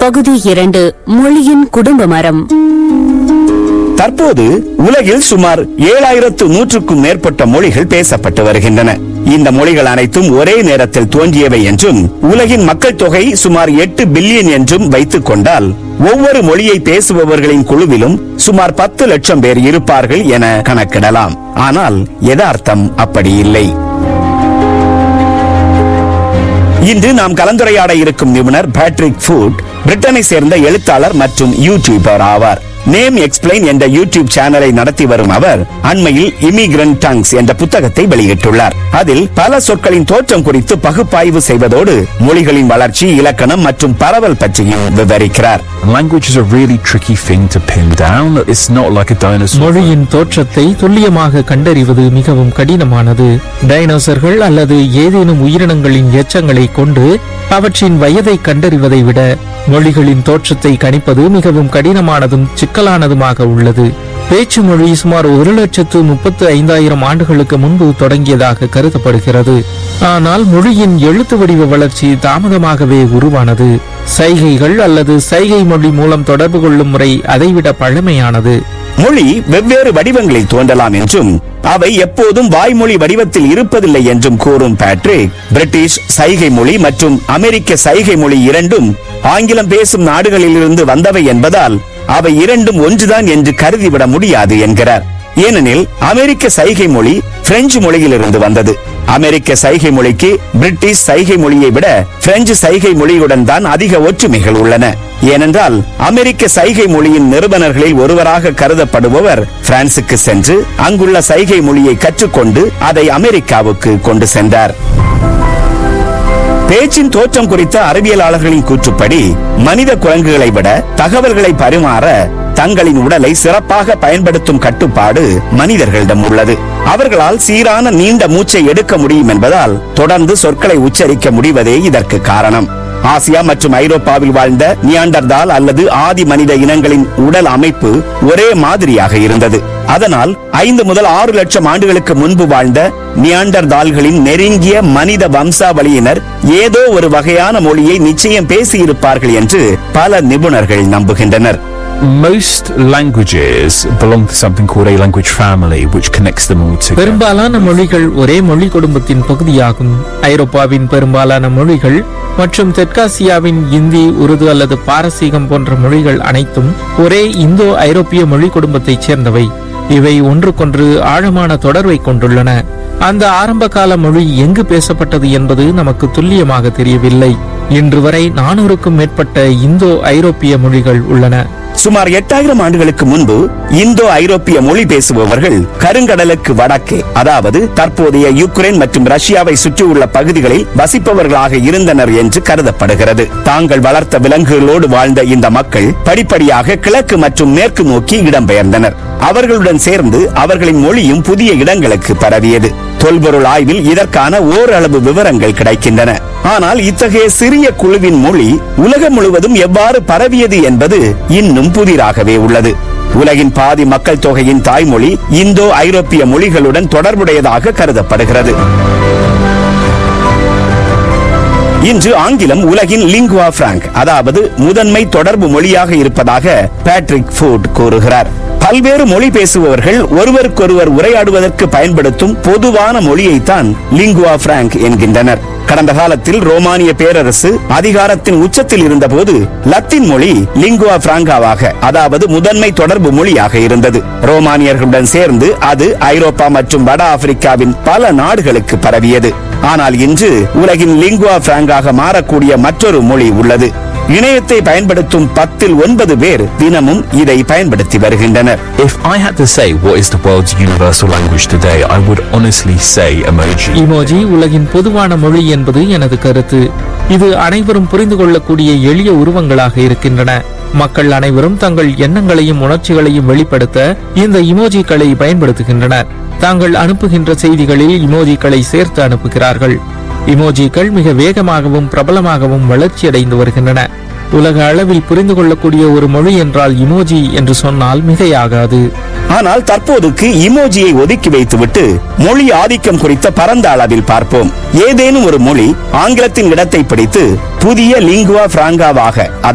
பகுதி இரண்டு மொழியின் குடும்ப மரம் தற்போது உலகில் சுமார் ஏழாயிரத்து நூற்றுக்கும் மேற்பட்ட மொழிகள் பேசப்பட்டு வருகின்றன இந்த மொழிகள் அனைத்தும் ஒரே நேரத்தில் தோன்றியவை என்றும் உலகின் மக்கள் தொகை சுமார் எட்டு பில்லியன் என்றும் வைத்துக் கொண்டால் ஒவ்வொரு மொழியை பேசுபவர்களின் குழுவிலும் சுமார் பத்து லட்சம் பேர் இருப்பார்கள் என கணக்கிடலாம் ஆனால் யதார்த்தம் அப்படி இல்லை இன்று நாம் கலந்துரையாட இருக்கும் நிபுணர் பேட்ரிக் ஃபுட் பிரிட்டனை சேர்ந்த எழுத்தாளர் மற்றும் யூடியூபர் ஆவார் நேம் எக்ஸ்பிளைன் என்ற யூடியூப் சேனலை நடத்தி வரும் அவர் அண்மையில் இமிகிரண்ட் டங்ஸ் என்ற புத்தகத்தை வெளியிட்டுள்ளார் அதில் பல சொற்களின் தோற்றம் குறித்து பகுப்பாய்வு செய்வதோடு மொழிகளின் வளர்ச்சி இலக்கணம் மற்றும் பரவல் பற்றியும் விவரிக்கிறார் Language is a really tricky thing to pin down. It's not like a dinosaur. மொழியின் தோற்றத்தை துல்லியமாக கண்டறிவது மிகவும் கடினமானது டைனோசர்கள் அல்லது ஏதேனும் உயிரினங்களின் எச்சங்களை கொண்டு அவற்றின் வயதை கண்டறிவதை விட மொழிகளின் தோற்றத்தை கணிப்பது மிகவும் கடினமானதும் சிக்கலானதுமாக உள்ளது பேச்சு மொழி சுமார் ஒரு லட்சத்து முப்பத்து ஐந்தாயிரம் ஆண்டுகளுக்கு முன்பு தொடங்கியதாக கருதப்படுகிறது ஆனால் மொழியின் எழுத்து வடிவ வளர்ச்சி தாமதமாகவே உருவானது சைகைகள் அல்லது சைகை மொழி மூலம் தொடர்பு கொள்ளும் முறை அதைவிட பழமையானது மொழி வெவ்வேறு வடிவங்களில் தோன்றலாம் என்றும் அவை எப்போதும் வாய்மொழி வடிவத்தில் இருப்பதில்லை என்றும் கூறும் பேட்ரிக் பிரிட்டிஷ் சைகை மொழி மற்றும் அமெரிக்க சைகை மொழி இரண்டும் ஆங்கிலம் பேசும் நாடுகளிலிருந்து வந்தவை என்பதால் அவை இரண்டும் ஒன்றுதான் என்று கருதிவிட முடியாது என்கிறார் ஏனெனில் அமெரிக்க சைகை மொழி பிரெஞ்சு மொழியிலிருந்து வந்தது அமெரிக்க சைகை மொழிக்கு பிரிட்டிஷ் சைகை மொழியை விட பிரெஞ்சு சைகை மொழியுடன் தான் அதிக ஒற்றுமைகள் உள்ளன ஏனென்றால் அமெரிக்க சைகை மொழியின் நிறுவனர்களில் ஒருவராக கருதப்படுபவர் பிரான்சுக்கு சென்று அங்குள்ள சைகை மொழியை கற்றுக்கொண்டு அதை அமெரிக்காவுக்கு கொண்டு சென்றார் பேச்சின் தோற்றம் குறித்த அறிவியலாளர்களின் கூற்றுப்படி மனித குரங்குகளை விட தகவல்களை பரிமாற தங்களின் உடலை சிறப்பாக பயன்படுத்தும் கட்டுப்பாடு மனிதர்களிடம் உள்ளது அவர்களால் சீரான நீண்ட மூச்சை எடுக்க முடியும் என்பதால் தொடர்ந்து சொற்களை உச்சரிக்க முடிவதே இதற்கு காரணம் ஆசியா மற்றும் ஐரோப்பாவில் வாழ்ந்த நியாண்டர்தால் அல்லது ஆதி மனித இனங்களின் உடல் அமைப்பு ஒரே மாதிரியாக இருந்தது அதனால் ஐந்து முதல் ஆறு லட்சம் ஆண்டுகளுக்கு முன்பு வாழ்ந்த நியாண்டர்தால்களின் நெருங்கிய மனித வம்சாவளியினர் ஏதோ ஒரு வகையான மொழியை நிச்சயம் பேசியிருப்பார்கள் என்று பல நிபுணர்கள் நம்புகின்றனர் Most languages belong to something called a language family, which connects them all together. பெரும்பாலான மொழிகள் ஒரே மொழி குடும்பத்தின் பகுதியாகும் ஐரோப்பாவின் பெரும்பாலான மொழிகள் மற்றும் தெற்காசியாவின் இந்தி உருது அல்லது பாரசீகம் போன்ற மொழிகள் அனைத்தும் ஒரே இந்தோ ஐரோப்பிய மொழி குடும்பத்தைச் சேர்ந்தவை இவை ஒன்றுக்கொன்று ஆழமான தொடர்பை கொண்டுள்ளன அந்த ஆரம்பகால மொழி எங்கு பேசப்பட்டது என்பது நமக்கு துல்லியமாக தெரியவில்லை இன்று வரை நானூறுக்கும் மேற்பட்ட இந்தோ ஐரோப்பிய மொழிகள் உள்ளன சுமார் எட்டாயிரம் ஆண்டுகளுக்கு முன்பு இந்தோ ஐரோப்பிய மொழி பேசுபவர்கள் கருங்கடலுக்கு வடக்கே அதாவது தற்போதைய யுக்ரைன் மற்றும் ரஷ்யாவை சுற்றியுள்ள பகுதிகளில் வசிப்பவர்களாக இருந்தனர் என்று கருதப்படுகிறது தாங்கள் வளர்த்த விலங்குகளோடு வாழ்ந்த இந்த மக்கள் படிப்படியாக கிழக்கு மற்றும் மேற்கு நோக்கி இடம்பெயர்ந்தனர் அவர்களுடன் சேர்ந்து அவர்களின் மொழியும் புதிய இடங்களுக்கு பரவியது தொல்பொருள் ஆய்வில் இதற்கான ஓரளவு விவரங்கள் கிடைக்கின்றன ஆனால் இத்தகைய சிறிய குழுவின் மொழி உலகம் முழுவதும் எவ்வாறு பரவியது என்பது இன்னும் புதிராகவே உள்ளது உலகின் பாதி மக்கள் தொகையின் தாய்மொழி இந்தோ ஐரோப்பிய மொழிகளுடன் தொடர்புடையதாக கருதப்படுகிறது இன்று ஆங்கிலம் உலகின் லிங்குவா பிராங்க் அதாவது முதன்மை தொடர்பு மொழியாக இருப்பதாக பேட்ரிக் ஃபுட் கூறுகிறார் பல்வேறு மொழி பேசுபவர்கள் ஒருவருக்கொருவர் உரையாடுவதற்கு பயன்படுத்தும் பொதுவான மொழியைத்தான் லிங்குவா பிராங்க் என்கின்றனர் கடந்த காலத்தில் ரோமானிய பேரரசு அதிகாரத்தின் உச்சத்தில் இருந்தபோது லத்தீன் மொழி லிங்குவா பிராங்காவாக அதாவது முதன்மை தொடர்பு மொழியாக இருந்தது ரோமானியர்களுடன் சேர்ந்து அது ஐரோப்பா மற்றும் வட ஆப்பிரிக்காவின் பல நாடுகளுக்கு பரவியது ஆனால் இன்று உலகின் லிங்குவா பிராங்காக மாறக்கூடிய மற்றொரு மொழி உள்ளது இணையத்தை பயன்படுத்தும் பத்தில் ஒன்பது பேர் தினமும் இதை பயன்படுத்தி வருகின்றனர் If I had to say what is the world's universal language today, I would honestly say emoji. Emoji உலகின் பொதுவான மொழி என்பது எனது கருத்து இது அனைவரும் புரிந்து கொள்ளக்கூடிய எளிய உருவங்களாக இருக்கின்றன மக்கள் அனைவரும் தங்கள் எண்ணங்களையும் உணர்ச்சிகளையும் வெளிப்படுத்த இந்த இமோஜிக்களை பயன்படுத்துகின்றனர் தாங்கள் அனுப்புகின்ற செய்திகளில் இமோஜிக்களை சேர்த்து அனுப்புகிறார்கள் இமோஜிக்கள் மிக வேகமாகவும் பிரபலமாகவும் வளர்ச்சியடைந்து வருகின்றன உலக அளவில் புரிந்து கொள்ளக்கூடிய ஒரு மொழி என்றால் இமோஜி என்று சொன்னால் மிகையாகாது ஆனால் தற்போதுக்கு இமோஜியை ஒதுக்கி வைத்துவிட்டு மொழி ஆதிக்கம் குறித்த பரந்த அளவில் பார்ப்போம் ஏதேனும் ஒரு மொழி ஆங்கிலத்தின் இடத்தை பிடித்து புதிய லிங்குவா பிராங்காவாக